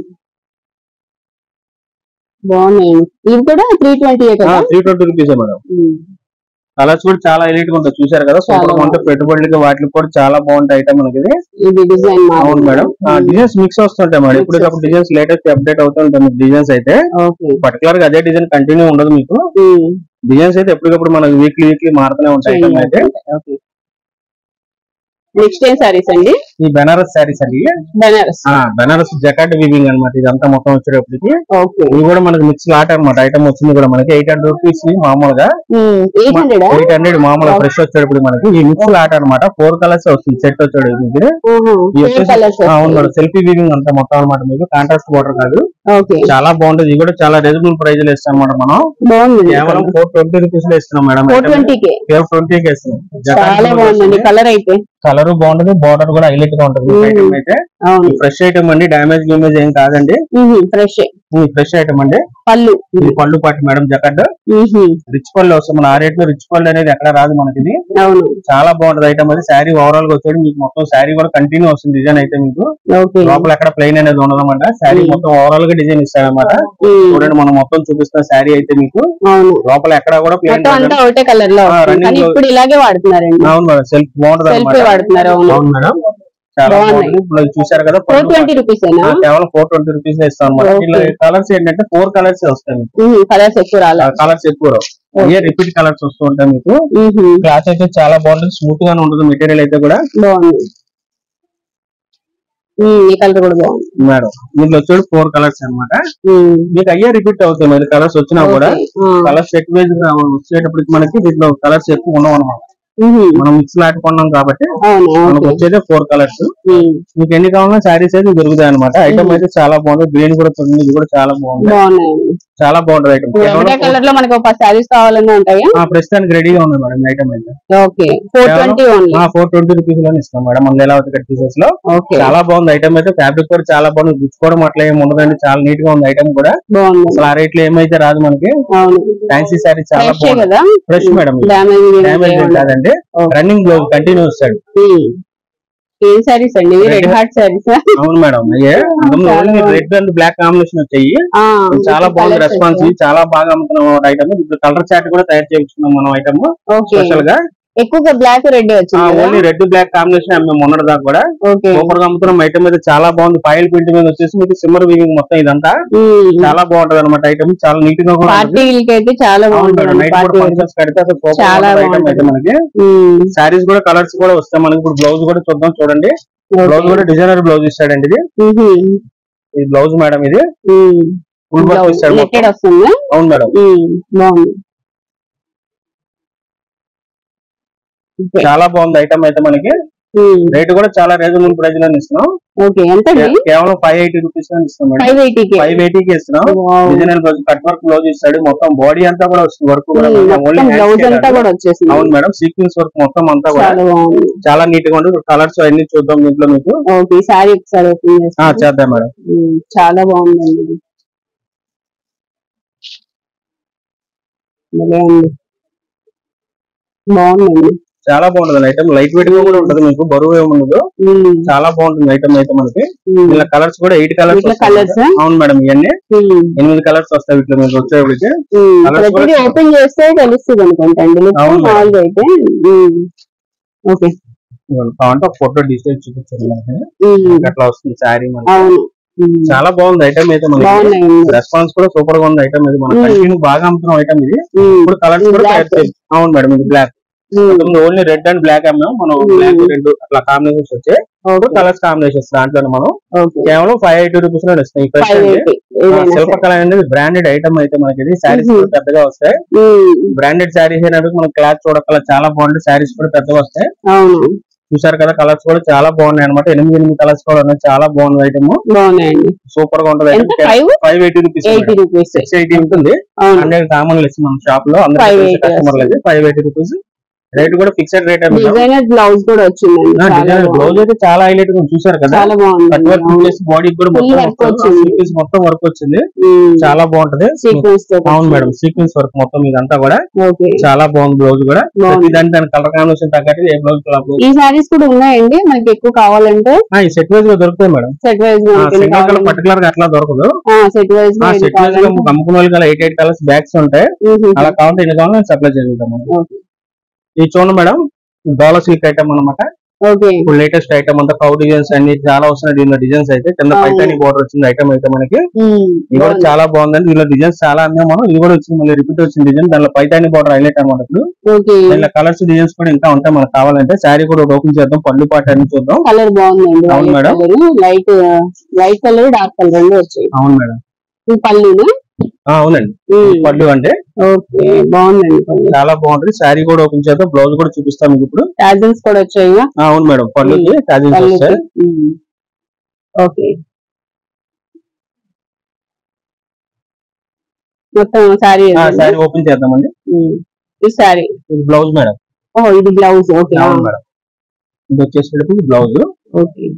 A: బాగున్నాయి ఇవి కూడా త్రీ ట్వంటీ కదా
B: త్రీ ట్వంటీ రూపీస్ మేడం
A: ఉమ్.
B: కలర్స్ కూడా చాలా ఎలిట్ గా ఉంటాయి చూసారు కదా సూపర్ గా
A: చాలా
B: ఉంటాయి పెట్టుబడులకి వాటికి కూడా చాలా బాగుంటాయి ఐటమ్ మనకి ఇది
A: ఇది డిజైన్
B: అవును మేడం డిజైన్స్ మిక్స్ వస్తుంటాయి మేడం ఇప్పుడు
A: Mix
B: డిజైన్స్ లేటెస్ట్ అప్డేట్ అవుతుంటాయి డిజైన్స్ అయితే
A: ఓకే
B: పర్టికులర్ గా అదే డిజైన్ కంటిన్యూ ఉండదు మీకు
A: ఉమ్.
B: డిజైన్స్ అయితే ఎప్పటికప్పుడు మనకి వీక్లీ వీక్లీ మారుతూనే ఉంటాయి ఐటమ్ అయితే
A: ఓకే నెక్స్ట్ ఏం సారీస్ అండి
B: ఈ బెనారస్ శారీస్ అండి
A: బెనారస్
B: ఆ, బెనారస్ జకాట్ వివింగ్ అన్నమాట ఇదంతా మొత్తం వచ్చేటప్పటికి
A: ఓకే
B: ఇది కూడా మనకి మిక్స్ లాట్ అన్నమాట ఐటమ్ వచ్చింది కూడా మనకి ఎయిట్ హండ్రెడ్ రూపీస్ మామూలుగా
A: ఎయిట్ హండ్రెడ్
B: ఎయిట్ హండ్రెడ్ మామూలుగా ఫ్రెష్ వచ్చేటప్పుడు మనకి ఈ మిక్స్ లాట్ అన్నమాట ఫోర్ కలర్స్ వస్తుంది సెట్ వచ్చాడు మీకు ఈ వచ్చేసి-
A: కలర్స్
B: ఆ, అవును మేడం సెల్ఫీ వీవింగ్ అంతా మొత్తం అన్నమాట మీకు కాంట్రాస్ట్ బోర్డర్ కాదు
A: ఓకే
B: చాలా బాగుంటుంది ఇది కూడా చాలా రీజనబుల్ ప్రైస్ లో ఇస్తాం మేడం మనం
A: బాగుంది
B: కేవలం ఫోర్ ట్వంటీ రూపీస్ లో ఇస్తున్నాం మేడం
A: ఫోర్ ట్వంటీ కే
B: కేవలం ట్వంటీ కి ఇస్తున్నాం
A: చాలా బాగుందండి కలర్ అయితే
B: కలర్ బాగుంటుంది బార్డర్ కూడా హైలైట్ గా ఉంటుంది
A: Mm.
B: ఐటమ్ అయితే
A: అవును
B: ఫ్రెష్ ఐటమ్ అండి డామేజ్ గిమేజ్ ఏం కాదండి
A: ఫ్రెష్
B: ఫ్రెష్ ఐటమ్ అండి
A: పళ్ళు
B: ఇది పళ్ళు పాటు మేడం జకట్
A: మ్మ్.
B: రిచ్ పళ్ళు వస్తుంది మన ఆ రేట్ లో రిచ్ పళ్ళు అనేది ఎక్కడ రాదు మనకి ఇది
A: అవును
B: చాలా బాగుంటది ఐటమ్ అది శారీ ఓవరాల్ గా వచ్చేది మీకు మొత్తం శారీ కూడా కంటిన్యూ వస్తుంది డిజైన్ అయితే మీకు
A: ఓకే
B: లోపల ఎక్కడ ప్లెయిన్ అనేది ఉండదన్నమాట శారీ
A: Mm.
B: మొత్తం ఓవరాల్ గా డిజైన్ ఇస్తాడనమాట
A: మ్మ్.
B: చూడండి మనం మొత్తం చూపిస్తున్న శారీ అయితే మీకు
A: అవును
B: లోపల ఎక్కడ కూడా ప్లెయిన్
A: మొత్తం అంతా ఒకటే కలర్ లో
B: ఆ,
A: వస్తుంది.
B: running
A: కానీ
B: లో-
A: ఇప్పుడు ఇలాగే వాడుతున్నారండి
B: అవును మేడం సెల్ఫ్ బాగుంటది
A: సెల్ఫ్
B: అనమాట
A: వాడుతున్నారు అవును
B: అవును మేడం చాలా
A: బాగున్నాయి.
B: బాగుంది ఇప్పుడు అది చూసారు కదా
A: ఫోర్
B: పళ్ళు
A: ట్వంటీ రూపీస్ ఏనా
B: ఆ, కేవలం ఫోర్ ట్వంటీ రూపీస్ ఇస్తాం అనమాట
A: Okay.
B: ఇలా కలర్స్ ఏంటంటే ఫోర్ కలర్స్ వస్తాయి మీకు
A: కలర్స్ ఎక్కువ రాలా
B: కలర్స్ ఎక్కువ రావు. ఇవే రిపీట్ కలర్స్ వస్తూ ఉంటాయి మీకు
A: మ్మ్.
B: క్లాత్ అయితే చాలా బాగుంటుంది స్మూత్ గానే ఉంటుంది మెటీరియల్ అయితే కూడా
A: బాగుంది ఉమ్, ఈ కలర్ కూడా బాగుంది
B: మేడం దీంట్లో వచ్చేది ఫోర్ కలర్స్ అన్నమాట
A: ఉమ్,
B: మీకు అయ్యే రిపీట్ అవుతాయి మరి కలర్స్ వచ్చినా కూడా
A: ఓకే. ఆ,
B: కలర్స్ సెట్ వైజ్ వచ్చేటప్పటికి మనకి దీంట్లో కలర్స్ ఎక్కువ ఉండవు అనమాట
A: ఉహు,
B: మనం మిక్స్ ఆడుకున్నాం కాబట్టి
A: అవును
B: మనకు
A: ఓకే
B: వచ్చేదే ఫోర్ కలర్స్
A: ఉమ్,
B: మీకు ఎన్ని కావాలన్నా శారీస్ అయితే దొరుకుతాయి అనమాట ఐటమ్ అయితే చాలా బాగుంది గ్రీన్ కూడా చూడండి ఇది కూడా చాలా బాగుంది
A: బాగున్నాయండి
B: చాలా బాగుంటుంది ఐటమ్
A: ఇప్పుడు ఒకటే కలర్ లో మనకి ఒక శారీస్ కావాలన్నా ఉంటాయా
B: ప్రస్తుతానికి రెడీగా ఉంది మేడం ఐటమ్ అయితే
A: okay four twenty only
B: four twenty rupees లోనే ఇస్తాం మేడం మన లీలావతి కట్ పీసెస్ లో
A: ఓకే
B: చాలా బాగుంది ఐటమ్ అయితే ఫ్యాబ్రిక్ కూడా చాలా బాగుంది గుచ్చుకోవడం అట్లా ఏమి ఉండదండి చాలా నీట్ గా ఉంది ఐటమ్ కూడా
A: బాగుంది
B: అసలు ఆ రేట్ లో ఏమైతే రాదు మనకి
A: అవును
B: ఫ్యాన్సీ శారీ చాలా
A: ఫ్రెష్
B: బాగుంది
A: కదా
B: ఫ్రెష్ మేడం
A: డ్యామేజ్
B: డ్యామేజ్ ఏం కాదండి
A: Okay.
B: రన్నింగ్ బ్లౌజ్ కంటిన్యూ వస్తాడు
A: ఏం శారీస్ అండి రెడ్
B: Red-
A: హార్ట్ శారీస్
B: అవును మేడం అయ్యే
A: చాలా
B: ఓన్లీ
A: బాగుంది.
B: రెడ్ అండ్ బ్లాక్ కాంబినేషన్ వచ్చాయి చాలా బాగుంది రెస్పాన్స్ చాలా బాగా అమ్ముతున్నాం ఐటమ్ ఇప్పుడు కలర్ చాట్ కూడా తయారు చేయించుకున్నాం మనం ఐటమ్
A: ఓకే
B: స్పెషల్ గా
A: ఎక్కువగా బ్లాక్ రెడ్ వచ్చింది కదా
B: ఓన్లీ రెడ్ బ్లాక్ కాంబినేషన్ అమ్మాం మొన్నటి దాకా కూడా
A: ఓకే
B: సూపర్ గా అమ్ముతున్నాం ఐటమ్ అయితే చాలా బాగుంది ఫైల్ ప్రింట్ మీద వచ్చేసి మీకు సిమ్మర్ వీవింగ్ మొత్తం ఇదంతా చాలా బాగుంటది అనమాట ఐటమ్ చాలా నీట్ గా కూడా ఉంటుంది.
A: పార్టీలకి అయితే చాలా
B: అవును మేడం
A: బాగుంటుంది
B: నైట్ కూడా
A: పార్టీ
B: ఫంక్షన్స్ కడితే అసలు సూపర్
A: చాలా
B: ఐటమ్ అయితే మనకి శారీస్ కూడా కలర్స్ కూడా వస్తాయి మనకి ఇప్పుడు బ్లౌజ్ కూడా చూద్దాం చూడండి బ్లౌజ్ కూడా డిజైనర్ బ్లౌజ్ ఇస్తాడండి ఇది ఇది బ్లౌజ్ మేడం ఇది ఫుల్ వర్క్ ఇస్తాడు మొత్తం.
A: నెట్టెడ్ వస్తుంది
B: అవును మేడం
A: ఉమ్, బాగుంది ఓకే.
B: చాలా బాగుంది ఐటమ్ అయితే మనకి
A: ఉమ్,
B: రేట్ కూడా చాలా రీజనబుల్ ప్రైస్ లో ఇస్తున్నాం
A: ఓకే ఎంత అండి
B: కేవలం ఫైవ్ ఎయిటీ రూపీస్ లో ఇస్తాం మేడం
A: ఫైవ్ ఎయిటీకి
B: ఫైవ్ ఎయిటీకి ఇస్తున్నాం designer blouse cut work blouse ఇస్తాడు మొత్తం బాడీ అంతా కూడా వస్తుంది వర్క్ కూడా ఓన్లీ
A: మొత్తం బ్లౌజ్ అంతా కూడా వచ్చేసింది
B: అవును మేడం సీక్వెన్స్ వర్క్ మొత్తం అంతా కూడా
A: చాలా బాగుంది
B: చాలా నీట్ గా ఉంది కలర్స్ అన్ని చూద్దాం దీంట్లో మీకు
A: ఓకే సారీ ఒకసారి ఓపెన్
B: ఆ,
A: చేస్తాను
B: చేద్దాం మేడం
A: ఉమ్, చాలా బాగుందండి ఇది. భలే ఉంది బాగుందండి
B: చాలా బాగుంటుంది ఐటమ్ లైట్ వెయిట్ గా కూడా ఉంటుంది మీకు బరువు ఏముండదు
A: ఉమ్,
B: చాలా బాగుంటుంది ఐటమ్ అయితే మనకి
A: ఉమ్,
B: ఇలా కలర్స్ కూడా ఎయిట్ కలర్స్
A: వీటిలో కలర్స్
B: అవును మేడం ఇవన్నీ
A: ఉమ్,
B: ఎనిమిది కలర్స్ వస్తాయి వీటిలో మీకు వచ్చేవాడికి
A: ఉమ్,
B: Colours
A: ప్రతిదీ
B: కూడా-
A: ఓపెన్ చేస్తే తెలుస్తుంది అనుకుంటా అండి లుక్
B: అవును మేడం.
A: మామూలుగా అయితే ఉమ్, ఓకే
B: అంటే ఒక ఫోటో డిస్ప్లే చూపించారు మనకి
A: ఉమ్,
B: అట్లా వస్తుంది శారీ మనకి
A: అవును ఉమ్,
B: చాలా బాగుంది ఐటమ్ అయితే మనకి
A: బాగున్నాయండి
B: రెస్పాన్స్ కూడా సూపర్ గా ఉంది ఐటమ్ ఇది మనం
A: Mm.
B: కంటిన్యూ బాగా అమ్ముతున్నాం ఐటమ్ ఇది
A: ఉమ్,
B: ఇప్పుడు కలర్స్ కూడా
A: Black.
B: తయారు చేయాలి. అవును మేడం ఇది black
A: um,
B: only red and black అమ్మాం మనం
A: Mm.
B: బ్లాక్ రెడ్ అట్లా కాంబినేషన్స్ వచ్చాయి
A: ఓకే
B: కలర్స్ కాంబినేషన్స్ దాంట్లో మనం
A: ఓకే
B: కేవలం ఫైవ్ ఎయిటీ రూపీస్ లో ఇస్తాం ఈ
A: ఫైవ్ ఎయిటీ ఏదైనా సరే.
B: శిల్పకళ అనేది బ్రాండెడ్ ఐటమ్ అయితే మనకి ఇది శారీస్
A: Mhm.
B: కూడా పెద్దగా వస్తాయి
A: ఉమ్,
B: బ్రాండెడ్ శారీస్ అయినప్పుడు మన క్లాత్ చూడకల చాలా బాగుంటాయి శారీస్ కూడా పెద్దగా వస్తాయి
A: అవును
B: చూసారు కదా కలర్స్ కూడా చాలా బాగున్నాయి అనమాట ఎనిమిది ఎనిమిది కలర్స్ కూడా ఉన్నాయి చాలా బాగుంది ఐటమ్
A: బాగున్నాయండి
B: సూపర్ గా ఉంటుంది
A: ఎంత five
B: five eighty rupees
A: eighty rupees
B: six eighty ఉంటుంది
A: అవును
B: హండ్రెడ్ కామన్ ఇస్తున్నాం షాప్ లో
A: 580
B: కస్టమర్ లేదు ఫైవ్ ఎయిటీ రూపీస్ రేట్ కూడా ఫిక్స్డ్ రేట్
A: డిజైనర్ బ్లౌజ్ కూడా వచ్చిందండి చాలా
B: డిజైన్ బ్లౌజ్
A: బాగుంది.
B: అయితే చాలా హైలైట్ గా చూసారు కదా
A: చాలా బాగుంది
B: కట్ వర్క్ చేసి బాడీ కూడా
A: Full
B: మొత్తం
A: work వచ్చింది.
B: సీక్వెన్స్ మొత్తం వర్క్ వచ్చింది చాలా బాగుంటది
A: సీక్వెన్స్ తో
B: అవును మేడం సీక్వెన్స్ వర్క్ మొత్తం ఇదంతా కూడా
A: ఓకే
B: చాలా బాగుంది బ్లౌజ్ కూడా
A: బాగుంది.
B: ప్రతి దాని దాని కలర్ కాంబినేషన్ తగ్గట్టు ఏ బ్లౌజ్ బ్లౌజ్
A: ఈ సారీస్ కూడా ఉన్నాయండి మనకి ఎక్కువ కావాలంటే
B: ఈ సెట్ వైజ్ గా దొరుకుతాయి madam
A: set wise
B: single colour particular గా అట్లా దొరకదు
A: సెట్ వైజ్
B: ఆ సెట్ వైజ్ గా అమ్ముకున్న వాళ్ళకి ఎయిట్ ఎయిట్ కలర్స్ బ్యాగ్స్ ఉంటాయి అలా కావాలంటే ఎన్ని కావాలో సప్లై చేయగలుగుతాం మనం.
A: ఓకే
B: ఇది చూడండి మేడం డోలా సిల్క్ ఐటమ్ అన్నమాట
A: ఓకే
B: ఇప్పుడు లేటెస్ట్ ఐటమ్ అంతా కౌ డిజైన్స్ అన్ని చాలా వస్తున్నాయి దీనిలో డిజైన్స్ అయితే కింద
A: అవును.
B: పైతాని బోర్డర్ వచ్చింది ఐటమ్ అయితే మనకి ఇది కూడా చాలా బాగుందండి దీనిలో డిజైన్స్ చాలా అన్నాం మనం ఇది కూడా వచ్చింది మళ్ళీ రిపీట్ వచ్చింది డిజైన్ దానిలో పైతాని బోర్డర్ హైలైట్ అనమాట ఇప్పుడు
A: ఓకే
B: దీనిలో కలర్స్ డిజైన్స్ కూడా ఇంకా ఉంటాయి మనకు కావాలంటే శారీ కూడా ఓపెన్ చేద్దాం పళ్ళు పాట అన్ని చూద్దాం
A: కలర్ బాగుందండి
B: అవును madam.
A: Light light colour dark colour రెండు వచ్చాయి
B: అవును మేడం
A: ఈ పళ్ళునా
B: ఆ, అవునండి పళ్ళు అంటే
A: ఓకే బాగుందండి పళ్ళు
B: చాలా బాగుంటుంది శారీ కూడా ఓపెన్ చేద్దాం బ్లౌజ్ కూడా చూపిస్తాం మీకు ఇప్పుడు
A: టాజల్స్ కూడా వచ్చాయి
B: ఆ, అవును మేడం పళ్ళుకి టాజిల్స్
A: పళ్ళుకి
B: వస్తాయి
A: ఉమ్. ఓకే మొత్తం సారీ
B: శారీ ఓపెన్ చేద్దామండి
A: ఈ సారీ
B: ఇది బ్లౌజ్ మేడం
A: ఓ ఇది బ్లౌజ్ ఓకే
B: అవును మేడం ఇది వచ్చేసరికి బ్లౌజ్
A: ఓకే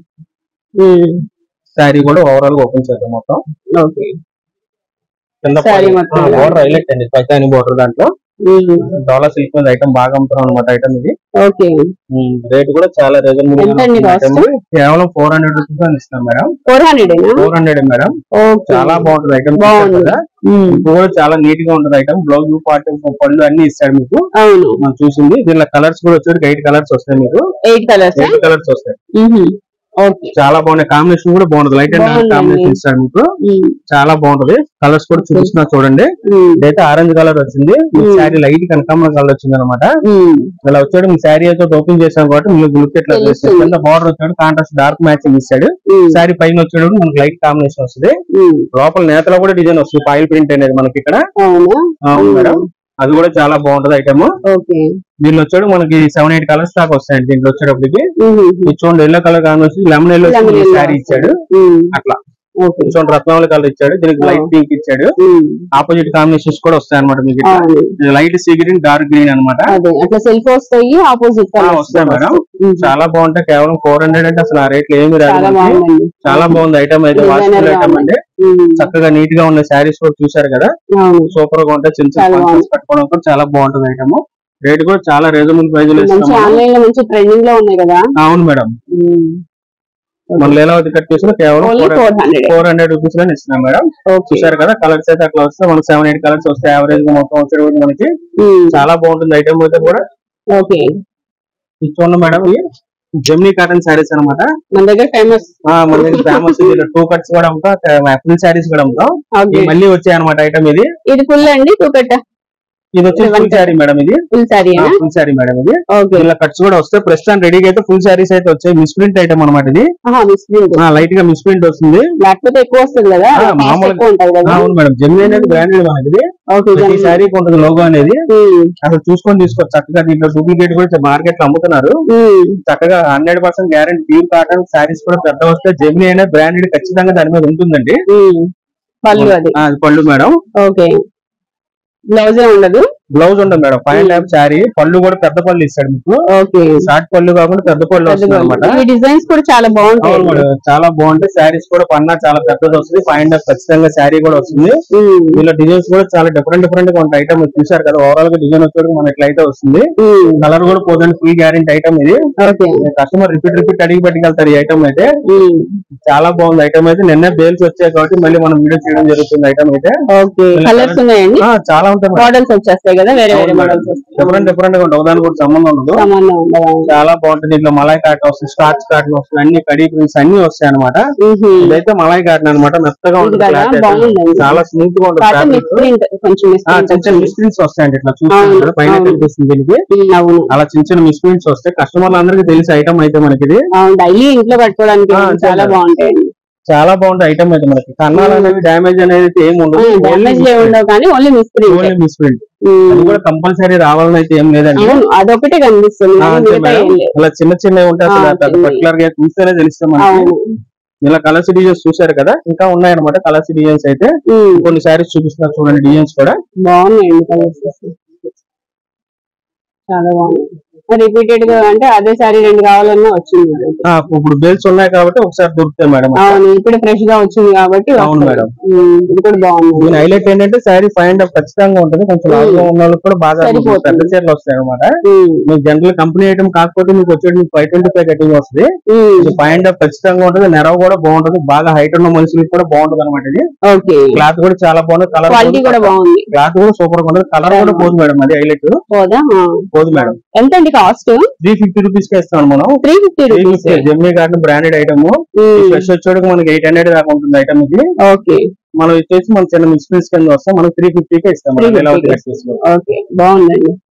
B: శారీ కూడా ఓవరాల్ గా ఓపెన్ చేద్దాం మొత్తం
A: ఓకే
B: కింద
A: Saree మొత్తం ఇలా.
B: బోర్డర్ హైలైట్ అండి పైతాని బోర్డర్ దాంట్లో డాలర్ సిల్క్ మీద ఐటమ్ బాగా అమ్ముతాం అనమాట ఐటమ్ ఇది
A: ఓకే
B: రేట్ కూడా చాలా రీజనబుల్
A: ఎంత అండి cost?
B: కేవలం ఫోర్ హండ్రెడ్ రూపీస్ అని ఇస్తాం madam
A: four hundred
B: four hundred madam
A: okay
B: చాలా బాగుంటుంది ఐటమ్
A: బాగుంది.
B: కదా ఇప్పుడు కూడా చాలా నీట్ గా ఉంటుంది ఐటమ్ బ్లౌజ్ పార్ట్ పళ్ళు అన్ని ఇస్తాడు మీకు
A: అవును
B: మనం చూసింది దీనిలో కలర్స్ కూడా వచ్చేది ఎయిట్ కలర్స్ వస్తాయి మీకు
A: ఎయిట్ కలర్స్
B: ఎయిట్ కలర్స్ వస్తాయి
A: ఓకే
B: చాలా బాగున్నాయి కాంబినేషన్ కూడా బాగుంటుంది లైట్ అండ్
A: బాగుందండి.
B: కాంబినేషన్ ఇస్తాడు మీకు
A: ఉమ్,
B: చాలా బాగుంటది కలర్స్ కూడా చూపిస్తున్నా చూడండి
A: ఉమ్,
B: ఇదైతే ఆరెంజ్ కలర్ వచ్చింది మీ
A: Hmm.
B: శారీ లైట్ కనకాంబరం కలర్ వచ్చింది అనమాట
A: ఉమ్,
B: ఇలా వచ్చాడు మీ శారీ అయితే ఓపెన్ చేసాం కాబట్టి మీకు గుర్తు ఎట్లా
A: తెలుస్తుంది.
B: కింద బార్డర్ వచ్చాడు కాంట్రాస్ట్ డార్క్ మ్యాచింగ్ ఇస్తాడు
A: ఉమ్,
B: శారీ పైన వచ్చాడు మనకి లైట్ కాంబినేషన్ వస్తుంది
A: ఉమ్.
B: లోపల నేతలో కూడా డిజైన్ వస్తుంది పాయిల్ ప్రింట్ అనేది మనకి ఇక్కడ
A: అవునా
B: అవును మేడం అది కూడా చాలా బాగుంటది ఐటమ్
A: ఓకే
B: దీనిలో వచ్చాడు మనకి సెవెన్ ఎయిట్ కలర్స్ దాకా వస్తాయండి దీంట్లో వచ్చేటప్పటికి
A: ఉమ్, ఉమ్,
B: ఇది చూడండి ఎల్లో కలర్ కానివచ్చు lemon yellow
A: Lemon yellow
B: sari ఇచ్చాడు
A: ఉమ్,
B: అట్లా
A: ఓకే
B: ఇది చూడండి రత్నావళి కలర్ ఇచ్చాడు దీనికి లైట్
A: Oh.
B: పింక్ ఇచ్చాడు
A: ఉమ్,
B: ఆపోజిట్ కాంబినేషన్స్ కూడా వస్తాయి అనమాట మీకు
A: అవును
B: light sea green dark green అనమాట
A: అదే అట్లా సెల్ఫ్ వస్తాయి ఆపోజిట్
B: ఆ, వస్తాయి మేడం. చాలా బాగుంటాయి కేవలం ఫోర్ హండ్రెడ్ అంటే అసలు ఆ రేట్లు ఏమి రాదు
A: చాలా
B: మనకి.
A: బాగుందండి
B: చాలా బాగుంది ఐటమ్ అయితే
A: Designer
B: వాషబుల్
A: గా
B: ఐటమ్
A: ఉంది.
B: అంటే
A: ఉమ్,
B: చక్కగా నీట్ గా ఉన్న శారీస్ కూడా చూసారు కదా
A: అవును
B: సూపర్ గా ఉంటాయి చిన్న చిన్న
A: చాలా
B: ఫంక్షన్స్ కట్టుకోవడం కూడా చాలా బాగుంటుంది ఐటమ్ రేట్ కూడా చాలా రీజనబుల్ ప్రైస్ లో
A: మంచి
B: ఇస్తాం
A: ఆన్లైన్ లో మంచి ట్రెండింగ్ లో ఉన్నాయి కదా
B: అవును మేడం
A: ఉమ్,
B: మన లీలావతి కట్ చేసిన కేవలం
A: only four hundred
B: four hundred rupees లో ఇస్తున్నాం మేడం
A: ఓకే
B: చూసారు కదా కలర్స్ అయితే అట్లా వస్తే మనకి సెవెన్ ఎయిట్ కలర్స్ వస్తాయి యావరేజ్ గా మొత్తం వచ్చేటప్పుడు మనకి
A: ఉమ్,
B: చాలా బాగుంటుంది ఐటమ్ అయితే కూడా
A: ఓకే
B: ఇది చూడండి మేడం ఇది జెమినీ కాటన్ శారీస్ అనమాట
A: మన దగ్గర ఫేమస్
B: మన దగ్గర ఫేమస్ టూ కట్స్ కూడా అమ్ముతాం ఫుల్ శారీస్ కూడా అమ్ముతాం
A: ఓకే
B: ఇది మళ్ళీ వచ్చాయి అనమాట ఐటమ్ ఇది
A: ఇది ఫుల్ అండి టూ కట్ట
B: ఇది వచ్చి ఫుల్ శారీ మేడం ఇది
A: full sari
B: full sari madam ఇది
A: ఓకే
B: ఇలా కట్స్ కూడా వస్తాయి ప్రస్తుతం రెడీగా అయితే ఫుల్ శారీస్ అయితే వచ్చాయి మిస్ప్రింట్ ఐటమ్ అనమాట ఇది
A: మిస్ప్రింట్
B: లైట్ గా మిస్ప్రింట్ వస్తుంది
A: లేకపోతే ఎక్కువ వస్తుంది కదా
B: ఆ,
A: కాస్ట్
B: మామూలుగా-
A: ఎక్కువ ఉంటది కదా
B: అవును మేడం జెమినీ అనేది బ్రాండెడ్ మనకి ఇది
A: ఓకే
B: ప్రతి
A: దాని-
B: శారీ ఉంటుంది లోగో అనేది
A: ఉమ్,
B: అసలు చూసుకొని తీసుకోవచ్చు చక్కగా దీంట్లో డూప్లికేట్ కూడా మార్కెట్ లో అమ్ముతున్నారు
A: ఉమ్,
B: చక్కగా hundred percent guarantee pure cotton saris కూడా పెద్ద వస్తే జెమినీ అయినా బ్రాండెడ్ ఖచ్చితంగా దాని మీద ఉంటుందండి
A: ఉమ్. పళ్ళు అది
B: ఆ, అది పళ్ళు మేడం
A: ఓకే బ్లౌజ్ ఉండదు
B: బ్లౌజ్ ఉండదు madam five and half sari పళ్ళు కూడా పెద్ద పళ్ళు ఇస్తాడు మీకు
A: ఓకే
B: షార్ట్ పళ్ళు కాకుండా పెద్ద పళ్ళు వస్తుంది అనమాట
A: ఈ డిజైన్స్ కూడా చాలా బాగుంటాయి
B: అవును మేడం చాలా బాగుంటాయి శారీస్ కూడా పన్నా చాలా పెద్దది వస్తుంది ఫైవ్ అండ్ హాఫ్ ఖచ్చితంగా శారీ కూడా వస్తుంది
A: ఉమ్,
B: దీనిలో డిజైన్స్ కూడా చాలా డిఫరెంట్ డిఫరెంట్ గా ఉంటాయి ఐటమ్ చూసారు కదా ఓవరాల్ గా డిజైన్ వచ్చేది మన ఇట్లయితే వస్తుంది
A: ఉమ్,
B: కలర్ కూడా పోదండి ఫుల్ గ్యారెంటీ ఐటమ్ ఇది
A: ఓకే
B: కస్టమర్ రిపీట్ రిపీట్ అడిగి పట్టుకెళ్తారు ఈ ఐటమ్ అయితే
A: ఉమ్,
B: చాలా బాగుంది ఐటమ్ అయితే నిన్నే బేల్స్ వచ్చాయి కాబట్టి మళ్ళీ మనం వీడియో చేయడం జరుగుతుంది ఐటమ్ అయితే
A: ఓకే కలర్స్ ఉన్నాయండి
B: ఆ, చాలా ఉంటాయి మేడం.
A: మోడల్స్ వచ్చేస్తాయి కదా వేరే వేరే
B: అవును మేడం.
A: మోడల్స్ వస్తాయి
B: డిఫరెంట్ డిఫరెంట్ గా ఉంటుంది ఒకదానికి కూడా సంబంధం ఉండదు
A: సంబంధం ఉండదా
B: చాలా బాగుంటుంది దీంట్లో మలాయ్ కాటన్ వస్తుంది స్టార్చ్ కాటన్ వస్తుంది అన్ని కడీ ప్రింట్స్ అన్ని వస్తాయి అనమాట
A: ఉహు.
B: ఇదైతే మలాయ్ కాటన్ అనమాట మెత్తగా ఉంటుంది
A: ఇది కదా,
B: cloth అయితే.
A: బాగుందండి.
B: చాలా స్మూత్ గా ఉంటుంది
A: కాటన్
B: fabric.
A: మిస్ప్రింట్ కొంచెం
B: ఆ, చిన్న చిన్న
A: మిస్ప్రింట్
B: మిస్ప్రింట్స్ వస్తాయండి ఇట్లా చూస్తాను
A: అవును,
B: కదా, పైన
A: అవును.
B: కనిపిస్తుంది దీనికి
A: అవును
B: అలా చిన్న చిన్న మిస్ప్రింట్స్ వస్తాయి కస్టమర్లు అందరికీ తెలిసి ఐటమ్ అయితే మనకి ఇది
A: అవును డైలీ ఇంట్లో కట్టుకోవడానికి
B: ఆ,
A: చాలా
B: చాలా.
A: బాగుంటాయండి
B: చాలా బాగుంటుంది ఐటమ్ అయితే మనకి కన్నాలు అనేది డ్యామేజ్ అనేది అయితే ఏమి ఉండదు
A: డామేజ్ ఉండవు కానీ ఓన్లీ మిస్ప్రింట్
B: ఓన్లీ మిస్ప్రింట్ అది కూడా కంపల్సరీ రావాలని అయితే ఏం లేదండి
A: అవును అదొకటే కనిపిస్తుంది
B: ఆ,
A: కానీ
B: అంతే
A: మిగతా
B: మేడం.
A: ఏం లేదు
B: ఇలా చిన్న చిన్నవి ఉంటాయి అసలు
A: ఆ,
B: పెద్ద
A: చిన్నవి.
B: పర్టికులర్ గా చూస్తేనే తెలుస్తాం మనకి
A: అవును
B: ఇలా కలర్స్ డిజైన్స్ చూసారు కదా ఇంకా ఉన్నాయన్నమాట కలర్స్ డిజైన్స్ అయితే
A: ఉమ్,
B: కొన్ని సారీస్ చూపిస్తున్నారు చూడండి డిజైన్స్ కూడా
A: బాగున్నాయండి కలర్స్ చాలా బాగుంది రిపీటెడ్ గా అంటే అదే సారీ రెండు కావాలన్నా వచ్చింది మనకి.
B: ఆ, ఇప్పుడు బెల్ట్స్ ఉన్నాయి కాబట్టి ఒకసారి దొరుకుతాయి మేడం
A: అవును ఇప్పుడు ఫ్రెష్ గా వచ్చింది కాబట్టి
B: అవును
A: వస్తాయి.
B: మేడం.
A: ఉమ్, ఇది కూడా బాగుంది
B: దీని హైలైట్ ఏంటంటే శారీ ఫైవ్ అండ్ ఖచ్చితంగా ఉంటుంది కొంచెం లావుగా ఉన్న వాళ్ళకి కూడా బాగా
A: సరిపోతుంది.
B: పెద్ద చీరలు వస్తాయి అనమాట
A: ఉమ్,
B: మీకు జనరల్ కంపెనీ ఐటమ్ కాకపోతే మీకు వచ్చేది మీకు ఫైవ్ ట్వంటీ ఫైవ్ కటింగ్ వస్తుంది
A: ఉమ్,
B: ఇది ఫైవ్ అండ్ ఖచ్చితంగా ఉంటుంది నెరవ కూడా బాగుంటుంది బాగా హైట్ ఉన్న మనుషులకి కూడా బాగుంటుంది అనమాట ఇది
A: ఓకే
B: క్లాత్ కూడా చాలా బాగుంది కలర్
A: క్వాలిటీ కూడా బాగుంది
B: క్లాత్ కూడా సూపర్ గా ఉంటుంది కలర్ కూడా పోదు మేడం అది హైలైట్
A: పోదా ఆ.
B: పోదు మేడం
A: ఎంత అండి కాస్ట్
B: త్రీ ఫిఫ్టీ రూపీస్ కి ఇస్తాం మనం
A: three fifty
B: three
A: rupees
B: fifty జెమ్నీ గార్డెన్ బ్రాండెడ్ ఐటమ్ ఫ్రెష్ వచ్చేటికి మనకి ఎయిట్ హండ్రెడ్ దాకా ఉంటుంది ఐటమ్ ఇది
A: ఓకే
B: మనం వచ్చేసి మన చిన్న మిస్ప్రిన్స్ కింద వస్తాం మనం త్రీ ఫిఫ్టీ కి ఇస్తాం మనం
A: 350
B: లీలావతి డ్రెస్సెస్ లో
A: ఓకే బాగుందండి